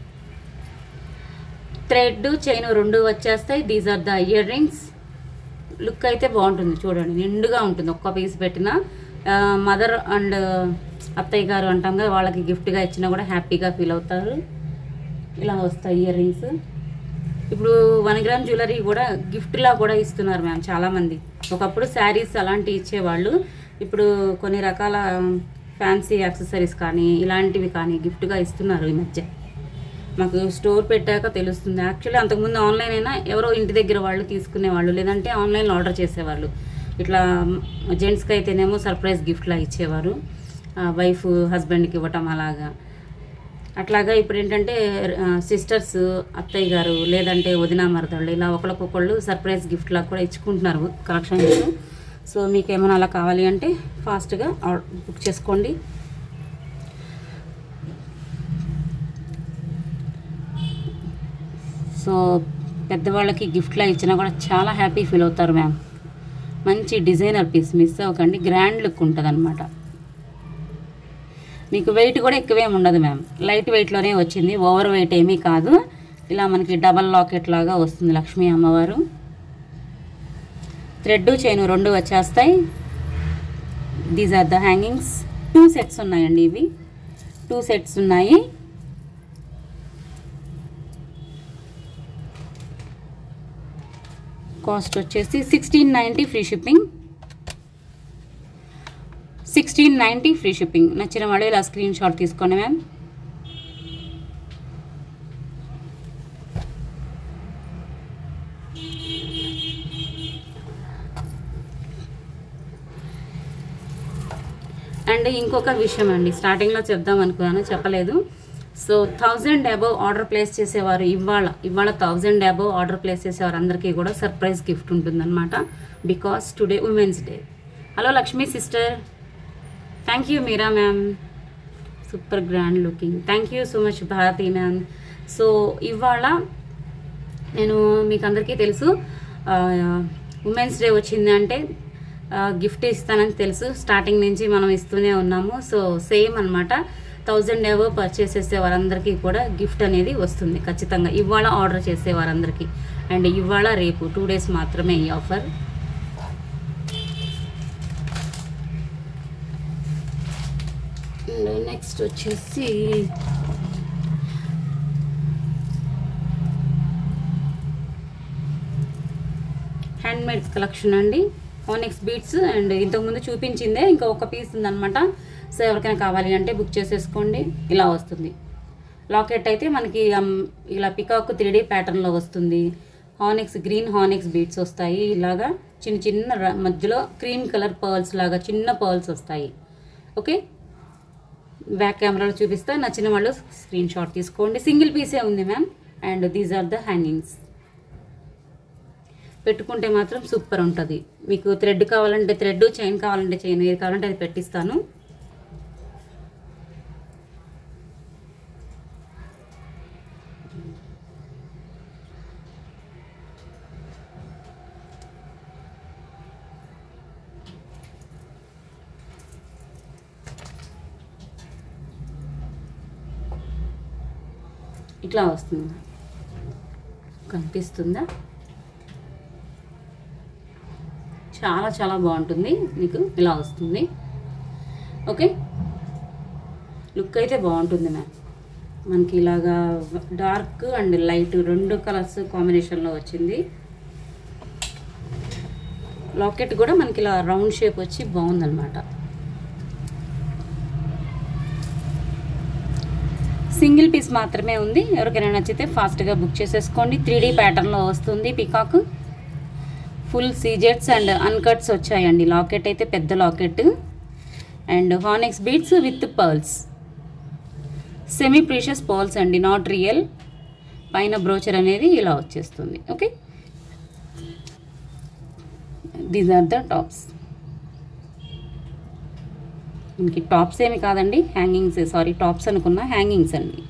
S1: థ్రెడ్ చైన్ రెండు వచ్చేస్తాయి these are the earrings look అయితే బాగుంటుంది చూడండి నిండుగా ఉంటుంది ఒక్క పీస్ పెట్టిన మదర్ అండ్ అత్తయ్య గారు అంటాం కదా వాళ్ళకి గిఫ్ట్గా ఇచ్చినా కూడా హ్యాపీగా ఫీల్ అవుతారు ఇలా వస్తాయి ఇయర్ రింగ్స్ ఇప్పుడు వన్ గ్రామ్ జ్యువెలరీ కూడా గిఫ్ట్లా కూడా ఇస్తున్నారు మ్యామ్ చాలామంది ఒకప్పుడు శారీస్ అలాంటివి ఇచ్చేవాళ్ళు ఇప్పుడు కొన్ని రకాల ఫ్యాన్సీ యాక్సెసరీస్ కానీ ఇలాంటివి కానీ గిఫ్ట్గా ఇస్తున్నారు ఈ మధ్య మాకు స్టోర్ పెట్టాక తెలుస్తుంది యాక్చువల్లీ అంతకుముందు ఆన్లైన్ అయినా ఎవరో ఇంటి దగ్గర వాళ్ళు తీసుకునేవాళ్ళు లేదంటే ఆన్లైన్లో ఆర్డర్ చేసేవాళ్ళు ఇట్లా జెంట్స్కి అయితేనేమో సర్ప్రైజ్ గిఫ్ట్లా ఇచ్చేవారు వైఫ్ హస్బెండ్కి ఇవ్వటం అలాగా అట్లాగా ఇప్పుడు ఏంటంటే సిస్టర్స్ అత్తయ్య గారు లేదంటే వదిన మరదళ్ళు ఇలా ఒకరికొకళ్ళు సర్ప్రైజ్ గిఫ్ట్ లాగా కూడా ఇచ్చుకుంటున్నారు కలెక్షన్స్ సో మీకు ఏమైనా అలా కావాలి అంటే ఫాస్ట్గా బుక్ చేసుకోండి సో పెద్దవాళ్ళకి గిఫ్ట్లా ఇచ్చినా కూడా చాలా హ్యాపీ ఫీల్ అవుతారు మ్యామ్ మంచి డిజైనర్ పీస్ మిస్ అవ్వకండి గ్రాండ్ లుక్ ఉంటుంది అనమాట మీకు వెయిట్ కూడా ఎక్కువేం ఉండదు మ్యామ్ లైట్ వెయిట్లోనే వచ్చింది ఓవర్ వెయిట్ ఏమీ కాదు ఇలా మనకి డబల్ లాకెట్ లాగా వస్తుంది లక్ష్మీ అమ్మవారు థ్రెడ్ చైన్ రెండు వచ్చేస్తాయి these are the hangings two sets ఉన్నాయండి ఇవి టూ సెట్స్ ఉన్నాయి కాస్ట్ వచ్చేసి sixteen ninety free shipping sixteen ninety free shipping నచ్చిన వాళ్ళు ఇలా స్క్రీన్ షాట్ తీసుకోండి మ్యామ్ అండ్ ఇంకొక విషయం అండి స్టార్టింగ్లో చెప్దాం అనుకున్నాను చెప్పలేదు so thousand above order place చేసేవారు ఇవాళ ఇవాళ థౌజండ్ అబవ్ ఆర్డర్ ప్లేస్ చేసేవారు అందరికీ కూడా సర్ప్రైజ్ గిఫ్ట్ ఉంటుందన్నమాట because today women's day hello Lakshmi sister thank you Meera ma'am super grand looking thank you so much Bharathi ma'am so ఇవాళ నేను మీకు అందరికీ తెలుసు ఉమెన్స్ డే వచ్చింది అంటే గిఫ్ట్ ఇస్తానని తెలుసు స్టార్టింగ్ నుంచి మనం ఇస్తూనే ఉన్నాము సో సేమ్ అనమాట థౌజండ్ ఏవో పర్చేస్ చేసే వారందరికీ కూడా గిఫ్ట్ అనేది వస్తుంది ఖచ్చితంగా ఇవాళ ఆర్డర్ చేసే వారందరికీ అండ్ ఇవాళ రేపు టూ డేస్ మాత్రమే ఈ ఆఫర్ అండ్ నెక్స్ట్ వచ్చేసి హ్యాండ్ మేడ్స్ కలెక్షన్ అండి ఓనెక్స్ బీట్స్ అండ్ ఇంతకుముందు చూపించిందే ఇంకా ఒక పీస్ ఉందన్నమాట సో ఎవరికైనా కావాలి అంటే బుక్ చేసేసుకోండి ఇలా వస్తుంది లాకెట్ అయితే మనకి um, ఇలా పికాక్ త్రీ డీ ప్యాటర్న్లో వస్తుంది హానిక్స్ గ్రీన్ హానిక్స్ బీట్స్ వస్తాయి ఇలాగా చిన్న చిన్న ర- మధ్యలో క్రీమ్ కలర్ పర్ల్స్ లాగా చిన్న పర్ల్స్ వస్తాయి ఓకే బ్యాక్ కెమెరాలో చూపిస్తే నచ్చిన వాళ్ళు స్క్రీన్ షాట్ తీసుకోండి సింగిల్ పీసే ఉంది ma'am and these are the hangings పెట్టుకుంటే మాత్రం సూపర్ ఉంటుంది మీకు థ్రెడ్ కావాలంటే థ్రెడ్ చైన్ కావాలంటే చైన్ ఏది కావాలంటే అది పెట్టిస్తాను ఇట్లా వస్తుంది కనిపిస్తుందా చాలా చాలా బాగుంటుంది మీకు ఇలా వస్తుంది ఓకే లుక్ అయితే బాగుంటుంది మ్యామ్ మనకి ఇలాగా డార్క్ అండ్ లైట్ రెండు కలర్స్ కాంబినేషన్లో వచ్చింది లాకెట్ కూడా మనకి ఇలా రౌండ్ షేప్ వచ్చి బాగుందన్నమాట సింగిల్ పీస్ మాత్రమే ఉంది ఎవరికైనా నచ్చితే ఫాస్ట్గా బుక్ చేసేసుకోండి త్రీ డీ ప్యాటర్న్లో వస్తుంది పికాక్ ఫుల్ సీజెట్స్ అండ్ అన్కట్స్ వచ్చాయండి లాకెట్ అయితే పెద్ద locket and onyx beads with pearls semi precious pearls అండి నాట్ రియల్ పైన బ్రోచర్ అనేది ఇలా వచ్చేస్తుంది okay these are the tops మనకి టాప్స్ ఏమి కాదండి హ్యాంగింగ్స్ సారీ టాప్స్ అనుకున్నా హ్యాంగింగ్స్ అండి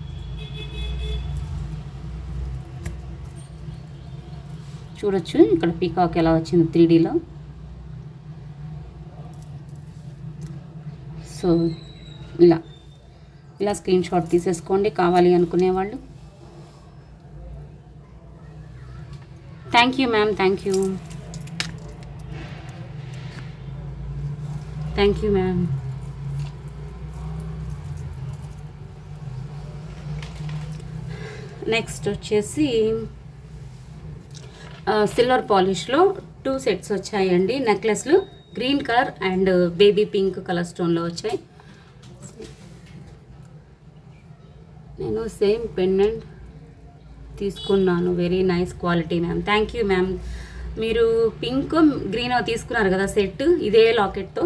S1: చూడొచ్చు ఇక్కడ పీకాక్ ఎలా వచ్చింది త్రీ డీలో సో ఇలా ఇలా స్క్రీన్ షాట్ తీసేసుకోండి కావాలి అనుకునే వాళ్ళు thank you ma'am thank you thank you ma'am next వచ్చేసి సిల్వర్ పాలిష్లో టూ సెట్స్ వచ్చాయండి నెక్లెస్లు green colour and baby pink colour స్టోన్లో వచ్చాయి నేను సేమ్ పెండెంట్ తీసుకున్నాను very nice quality ma'am thank you ma'am మీరు పింక్ గ్రీన్ తీసుకున్నారు కదా సెట్ ఇదే లాకెట్తో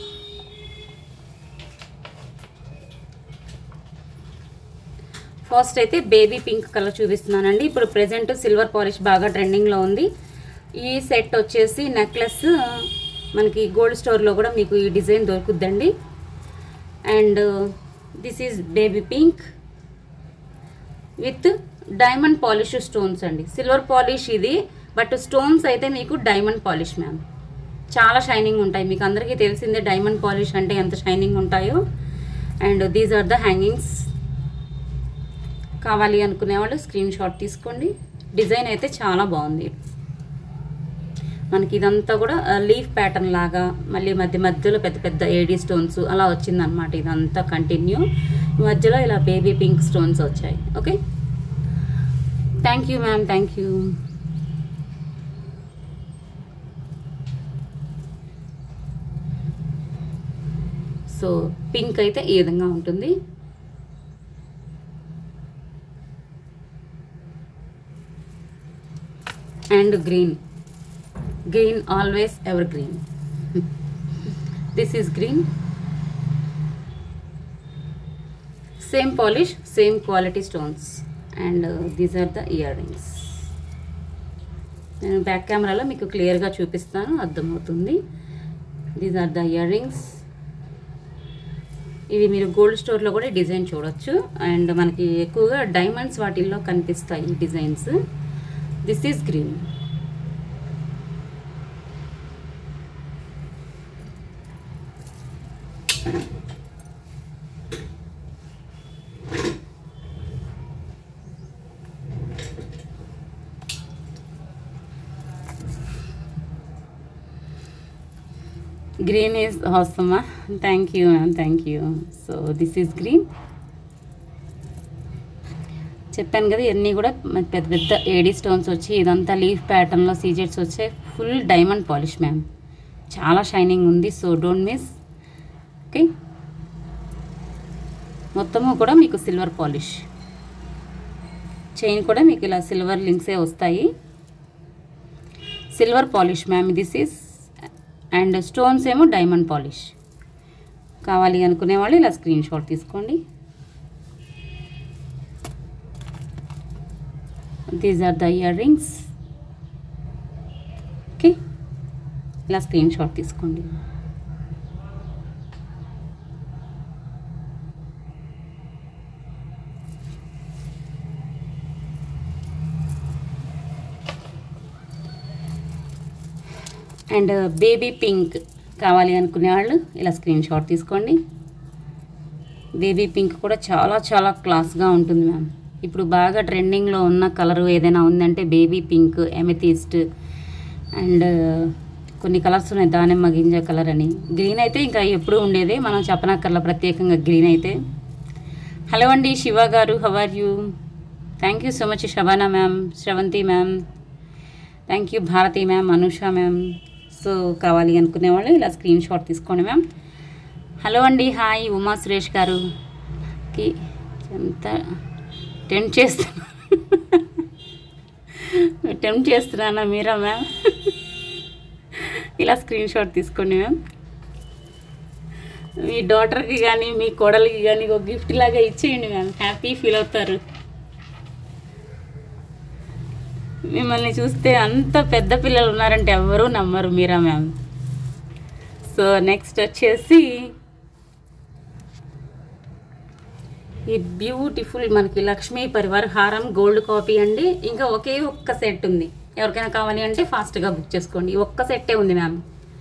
S1: ఫస్ట్ అయితే బేబీ పింక్ కలర్ చూపిస్తున్నానండి ఇప్పుడు ప్రెజెంట్ సిల్వర్ పాలిష్ బాగా ట్రెండింగ్లో ఉంది ఈ సెట్ వచ్చేసి నెక్లెస్ మనకి గోల్డ్ స్టోర్లో కూడా మీకు ఈ డిజైన్ దొరుకుద్దండి and this is baby pink with diamond polish stones అండి సిల్వర్ పాలిష్ ఇది బట్ స్టోన్స్ అయితే మీకు డైమండ్ పాలిష్ మ్యామ్ చాలా షైనింగ్ ఉంటాయి మీకు అందరికీ తెలిసిందే డైమండ్ పాలిష్ అంటే ఎంత షైనింగ్ ఉంటాయో and these are the hangings కావాలి అనుకునే వాళ్ళు స్క్రీన్ షాట్ తీసుకోండి డిజైన్ అయితే చాలా బాగుంది మనకి ఇదంతా కూడా లీఫ్ ప్యాటర్న్ లాగా మళ్ళీ మధ్య మధ్యలో పెద్ద పెద్ద ఏడీ స్టోన్స్ అలా వచ్చిందనమాట ఇదంతా కంటిన్యూ మధ్యలో ఇలా బేబీ పింక్ స్టోన్స్ వచ్చాయి okay thank you ma'am thank you so pink అయితే ఈ విధంగా ఉంటుంది and green green always evergreen this is green same polish same quality stones and these are the earrings నేను back కెమెరాలో మీకు క్లియర్గా చూపిస్తాను అర్థమవుతుంది these are the earrings ఇది మీరు గోల్డ్ స్టోర్లో కూడా డిజైన్ చూడొచ్చు అండ్ మనకి ఎక్కువగా డైమండ్స్ వాటిల్లో కనిపిస్తాయి ఈ designs this is green green is అవసరమా thank you ma'am thank you so this is green చెప్పాను కదా ఇవన్నీ కూడా మనకి పెద్ద పెద్ద ఏడీ స్టోన్స్ వచ్చి ఇదంతా లీఫ్ ప్యాటర్న్లో సీజెట్స్ వచ్చాయి ఫుల్ డైమండ్ పాలిష్ మ్యామ్ చాలా షైనింగ్ ఉంది సో డోంట్ మిస్ ఓకే మొత్తము కూడా మీకు సిల్వర్ పాలిష్ చైన్ కూడా మీకు ఇలా సిల్వర్ లింక్సే వస్తాయి silver polish ma'am this is and stones ఏమో డైమండ్ పాలిష్ కావాలి అనుకునే వాళ్ళు ఇలా స్క్రీన్ షాట్ తీసుకోండి these are the earrings okay ఇలా స్క్రీన్ షాట్ తీసుకోండి అండ్ బేబీ పింక్ కావాలి అనుకునే వాళ్ళు ఇలా స్క్రీన్ షాట్ తీసుకోండి బేబీ పింక్ కూడా చాలా చాలా క్లాస్గా ఉంటుంది మ్యామ్ ఇప్పుడు బాగా ట్రెండింగ్లో ఉన్న కలర్ ఏదైనా ఉందంటే బేబీ పింక్ ఎమెథిస్ట్ అండ్ కొన్ని కలర్స్ ఉన్నాయి దానిమ్మ గింజ కలర్ అని గ్రీన్ అయితే ఇంకా ఎప్పుడూ ఉండేదే మనం చెప్పనక్కర్లా ప్రత్యేకంగా గ్రీన్ అయితే హలో అండి Siva garu how are you thank you so much Shabana ma'am Sravanthi ma'am thank you Bharathi ma'am Anusha ma'am so కావాలి అనుకునే వాళ్ళు ఇలా స్క్రీన్ షాట్ తీసుకోండి మ్యామ్ హలో అండి హాయ్ ఉమా సురేష్ గారు కి ఎంత టెంప్ట్ చేస్తున్నా టెంప్ట్ చేస్తున్నానా మీరా మ్యామ్ ఇలా స్క్రీన్ షాట్ తీసుకోండి మ్యామ్ మీ డాటర్కి కానీ మీ కోడలికి కానీ ఒక గిఫ్ట్ లాగా ఇచ్చేయండి మ్యామ్ హ్యాపీ ఫీల్ అవుతారు మిమ్మల్ని చూస్తే అంత పెద్ద పిల్లలు ఉన్నారంటే ఎవరూ నమ్మరు మీరా మ్యామ్ సో నెక్స్ట్ వచ్చేసి ఈ బ్యూటిఫుల్ మనకి లక్ష్మీ పరివార్ హారం గోల్డ్ కాపీ అండి ఇంకా ఒకే ఒక్క సెట్ ఉంది ఎవరికైనా కావాలి అంటే ఫాస్ట్గా బుక్ చేసుకోండి ఈ ఒక్క సెట్టే ఉంది మ్యామ్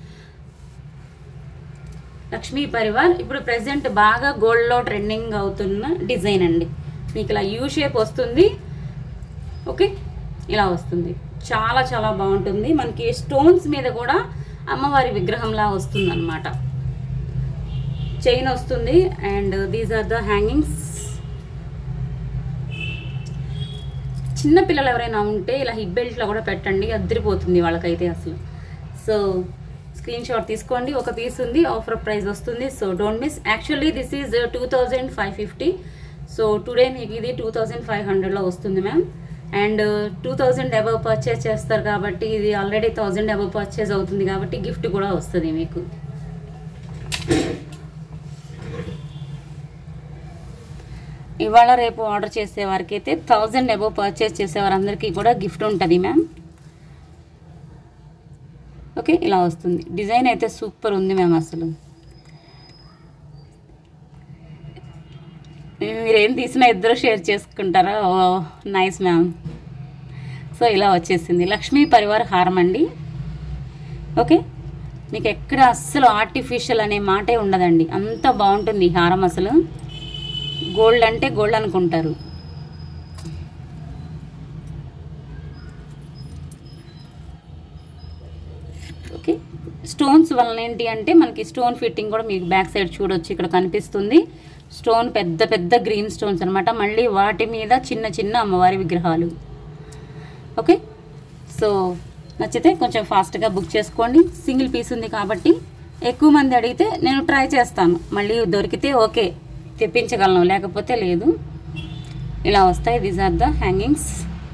S1: లక్ష్మీ పరివార్ ఇప్పుడు ప్రెసెంట్ బాగా గోల్డ్లో ట్రెండింగ్ అవుతున్న డిజైన్ అండి మీకు ఇలా యూ షేప్ వస్తుంది ఓకే ఇలా వస్తుంది చాలా చాలా బాగుంటుంది మనకి స్టోన్స్ మీద కూడా అమ్మవారి విగ్రహంలా వస్తుంది అనమాట చైన్ వస్తుంది and these are the hangings చిన్న పిల్లలు ఎవరైనా ఉంటే ఇలా హిప్ బెల్ట్లో కూడా పెట్టండి అద్దరిపోతుంది వాళ్ళకైతే అసలు సో స్క్రీన్ షాట్ తీసుకోండి ఒక పీస్ ఉంది ఆఫర్ ప్రైస్ వస్తుంది so don't miss actually this is two thousand five fifty so today మీకు ఇది టూ థౌజండ్ ఫైవ్ హండ్రెడ్లో వస్తుంది ma'am and two thousand above purchase చేస్తారు కాబట్టి ఇది ఆల్రెడీ థౌజండ్ అబవ్ పర్చేస్ అవుతుంది కాబట్టి గిఫ్ట్ కూడా వస్తుంది మీకు ఇవాళ రేపు ఆర్డర్ చేసే వారికి అయితే థౌజండ్ అబవ్ పర్చేస్ చేసే వారందరికీ కూడా గిఫ్ట్ ఉంటుంది మ్యామ్ ఓకే ఇలా వస్తుంది డిజైన్ అయితే సూపర్ ఉంది మ్యామ్ అసలు మీరేం తీసినా ఇద్దరు షేర్ చేసుకుంటారా ఓ నైస్ మ్యామ్ సో ఇలా వచ్చేసింది లక్ష్మీ పరివార్ హారం అండి ఓకే మీకు ఎక్కడ అస్సలు ఆర్టిఫిషియల్ అనే మాటే ఉండదండి అంత బాగుంటుంది ఈ హారం అసలు గోల్డ్ అంటే గోల్డ్ అనుకుంటారు ఓకే స్టోన్స్ వలన ఏంటి అంటే మనకి స్టోన్ ఫిట్టింగ్ కూడా మీకు బ్యాక్ సైడ్ చూడొచ్చు ఇక్కడ కనిపిస్తుంది స్టోన్ పెద్ద పెద్ద గ్రీన్ స్టోన్స్ అనమాట మళ్ళీ వాటి మీద చిన్న చిన్న అమ్మవారి విగ్రహాలు ఓకే సో నచ్చితే కొంచెం ఫాస్ట్గా బుక్ చేసుకోండి సింగిల్ పీస్ ఉంది కాబట్టి ఎక్కువ మంది అడిగితే నేను ట్రై చేస్తాను మళ్ళీ దొరికితే ఓకే తెప్పించగలను లేకపోతే లేదు ఇలా వస్తాయి దీస్ ఆర్ ద హ్యాంగింగ్స్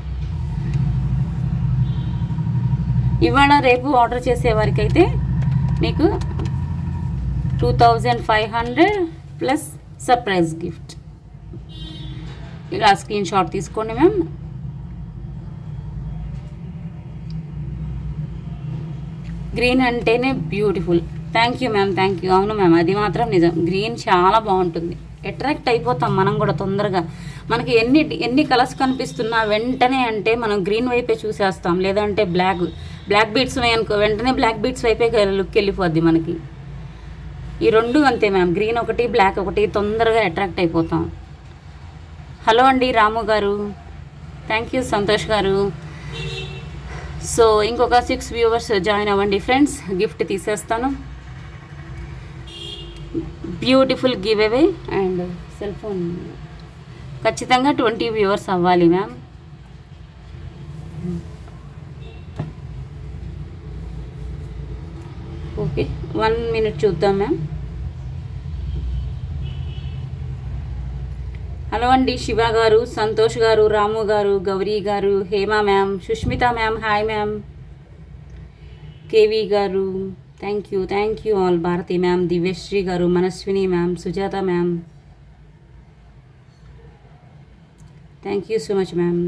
S1: ఇవాళ రేపు ఆర్డర్ చేసే వారికి అయితే మీకు two thousand five hundred plus surprise gift ఇలా స్క్రీన్ షాట్ తీసుకోండి మ్యామ్ గ్రీన్ అంటేనే beautiful thank you ma'am thank you అవును మ్యామ్ అది మాత్రం నిజం గ్రీన్ చాలా బాగుంటుంది అట్రాక్ట్ అయిపోతాం మనం కూడా తొందరగా మనకి ఎన్ని ఎన్ని కలర్స్ కనిపిస్తున్నా వెంటనే అంటే మనం గ్రీన్ వైపే చూసేస్తాం లేదంటే బ్లాక్ బ్లాక్ బీట్స్ ఉన్నాయనుకో వెంటనే బ్లాక్ బీట్స్ వైపే లుక్ వెళ్ళిపోద్ది మనకి ఈ రెండు అంతే మ్యామ్ గ్రీన్ ఒకటి బ్లాక్ ఒకటి తొందరగా అట్రాక్ట్ అయిపోతాం హలో అండి రాము గారు థ్యాంక్ యూ సంతోష్ గారు సో ఇంకొక సిక్స్ వ్యూవర్స్ జాయిన్ అవ్వండి ఫ్రెండ్స్ గిఫ్ట్ తీసేస్తాను beautiful giveaway and cell phone ఖచ్చితంగా ట్వంటీ వ్యూవర్స్ అవ్వాలి మ్యామ్ ఓకే వన్ మినిట్ చూద్దాం మ్యామ్ హలో అండి Siva garu Santosh garu Ramu garu Gowri garu Hema ma'am Sushmitha ma'am hi ma'am K V garu thank you thank you all Bharathi ma'am Divyasri garu Manaswini ma'am Sujatha ma'am thank you so much ma'am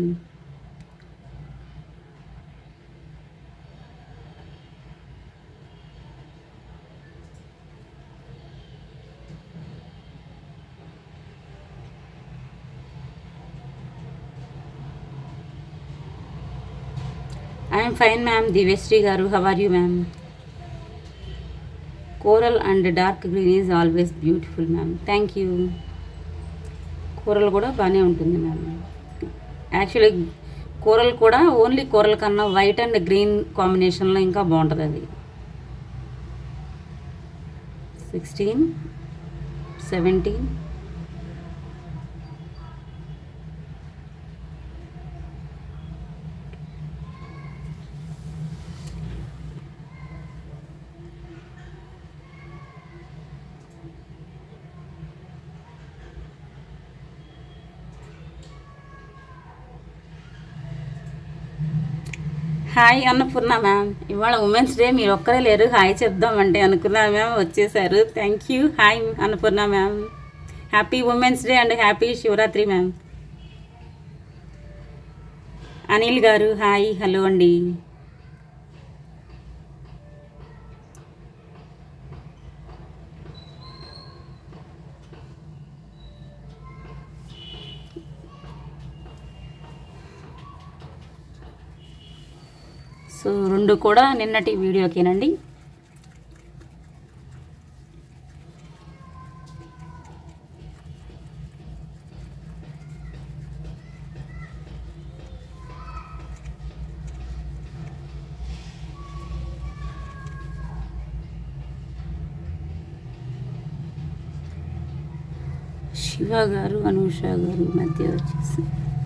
S1: I'm fine ma'am Divyasri garu how are you ma'am coral and dark green is always beautiful ma'am thank you కూరలు కూడా బాగానే ఉంటుంది ma'am actually కూరలు కూడా only కూరల కన్నా white and green కాంబినేషన్లో ఇంకా బాగుంటుంది అది sixteen seventeen hi Annapurna ma'am ఇవాళ ఉమెన్స్ డే మీరు ఒక్కరే లేరు హాయ్ చెప్దామంటే అనుకున్నా మ్యామ్ వచ్చేసారు thank you hi Annapurna ma'am happy women's day and happy Shivaratri ma'am Anil garu hi hello అండి సో రెండు కూడా నిన్నటి వీడియోకేనండి శివ గారు అనూష గారు మధ్య వచ్చేసి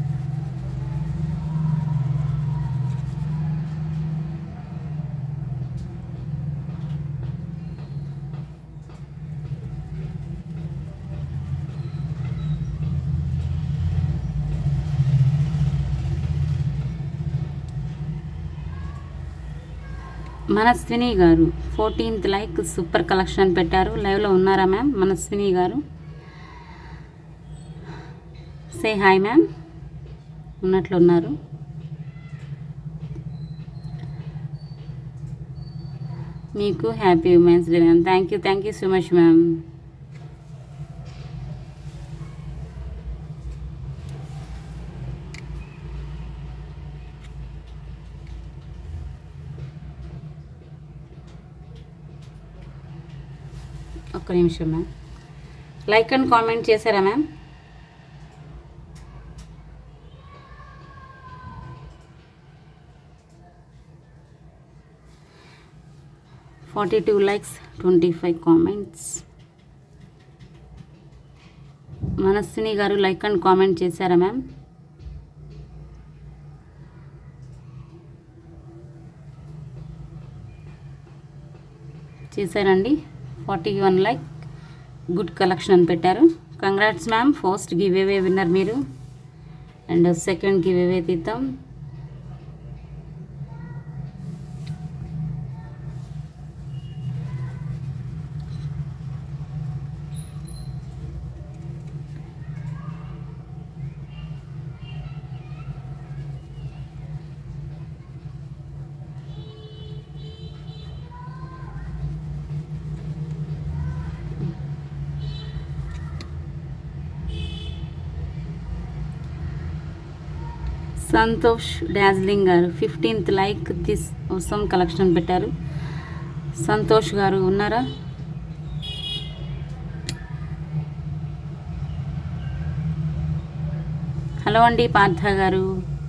S1: మనస్విని గారు ఫోర్టీన్త్ లైక్ సూపర్ కలెక్షన్ పెట్టారు లైవ్లో ఉన్నారా మ్యామ్ మనస్విని గారు సే హాయ్ మ్యామ్ ఉన్నట్లున్నారు మీకు happy women's day ma'am thank you thank you so much ma'am ఒక్క నిమిషం మ్యామ్ లైక్ అండ్ కామెంట్ చేశారా ma'am forty two likes twenty five comments Manaswini garu like and comment చేశారా మ్యామ్ చేశారండి forty one like good collection అని పెట్టారు congrats ma'am first giveaway winner మీరు and second giveaway తీద్దాం Santosh dazzling garu fifteenth like this ఉత్సవం collection పెట్టారు సంతోష్ గారు ఉన్నారా హలో అండి పార్థ గారు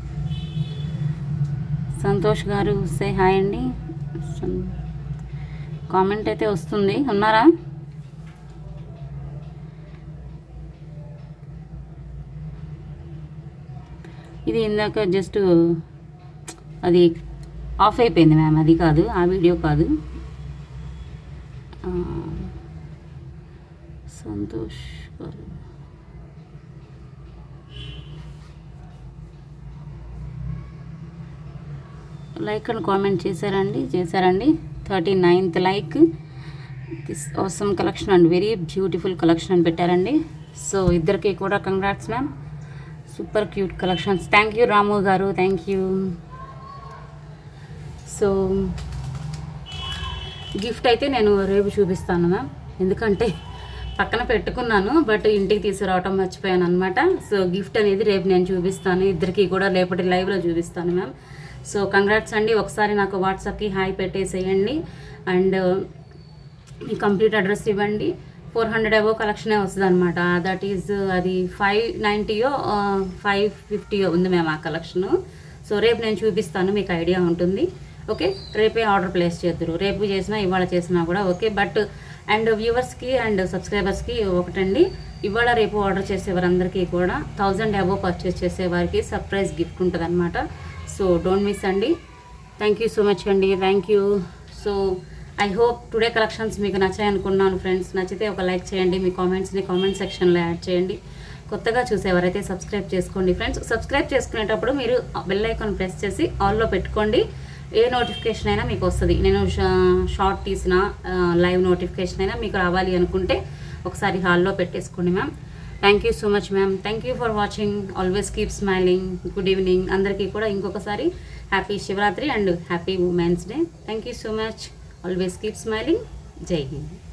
S1: సంతోష్ గారు సే హాయ్ అండి సం- కామెంట్ అయితే వస్తుంది ఉన్నారా ఇది ఇందాక జస్ట్ అది ఆఫ్ అయిపోయింది మ్యామ్ అది కాదు ఆ వీడియో కాదు ఆ, సంతోష్ గారు లైక్ అండ్ కామెంట్ చేశారండి చేశారండి thirty ninth like this awesome collection and very beautiful collection అని పెట్టారండి సో ఇద్దరికి కూడా congrats ma'am super cute collections thank you Ramu garu thank you so gift అయితే నేను రేపు చూపిస్తాను మ్యామ్ ఎందుకంటే పక్కన పెట్టుకున్నాను బట్ ఇంటికి తీసుకురావటం మర్చిపోయాను అనమాట సో గిఫ్ట్ అనేది రేపు నేను చూపిస్తాను ఇద్దరికి కూడా రేపటి లైవ్లో చూపిస్తాను మ్యామ్ సో కంగ్రాట్స్ అండి ఒకసారి నాకు వాట్సాప్కి హాయ్ పెట్టేసేయండి అండ్ మీ కంప్లీట్ అడ్రస్ ఇవ్వండి ఫోర్ హండ్రెడ్ అబో కలెక్షనే వస్తుంది అనమాట దట్ ఈజ్ అది ఫైవ్ నైంటీయో ఫైవ్ ఫిఫ్టీయో ఉంది మేము ఆ కలెక్షను సో రేపు నేను చూపిస్తాను మీకు ఐడియా ఉంటుంది ఓకే రేపే ఆర్డర్ ప్లేస్ చేద్దరు రేపు చేసినా ఇవాళ చేసినా కూడా ఓకే బట్ అండ్ వ్యూవర్స్కి అండ్ సబ్స్క్రైబర్స్కి ఒకటండి ఇవాళ రేపు ఆర్డర్ చేసే వారందరికీ కూడా థౌజండ్ అబోవ్ పర్చేస్ చేసే వారికి సర్ప్రైజ్ గిఫ్ట్ ఉంటుంది అనమాట సో డోంట్ మిస్ అండి థ్యాంక్ యూ సో మచ్ అండి thank you so I hope today collections మీకు నచ్చాయి అనుకున్నాను ఫ్రెండ్స్ నచ్చితే ఒక లైక్ చేయండి మీ కామెంట్స్ని కామెంట్ సెక్షన్లో యాడ్ చేయండి కొత్తగా చూసేవారైతే సబ్స్క్రైబ్ చేసుకోండి ఫ్రెండ్స్ సబ్స్క్రైబ్ చేసుకునేటప్పుడు మీరు బెల్ ఐకాన్ ప్రెస్ చేసి ఆల్లో పెట్టుకోండి ఏ నోటిఫికేషన్ అయినా మీకు వస్తుంది నేను షా- షార్ట్ తీసిన ఆ, లైవ్ నోటిఫికేషన్ అయినా మీకు రావాలి అనుకుంటే ఒకసారి హాల్లో పెట్టేసుకోండి ma'am thank you so much ma'am thank you for watching always keep smiling good evening అందరికీ కూడా ఇంకొకసారి happy Shivaratri and happy women's day thank you so much always keep smiling Jai Hind